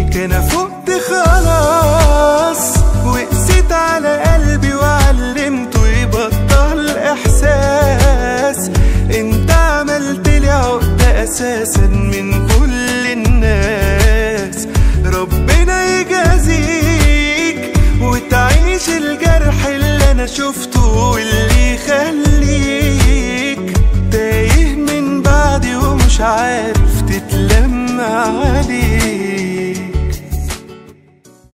كان فقت خلاص وقسيت على قلبي وعلمته يبطل احساس انت عملت لي عقدة اساسا من كل الناس ربنا يجازيك وتعيش الجرح اللي انا شفته واللي يخليك تايه من بعدي ومش عارف تتلم عليك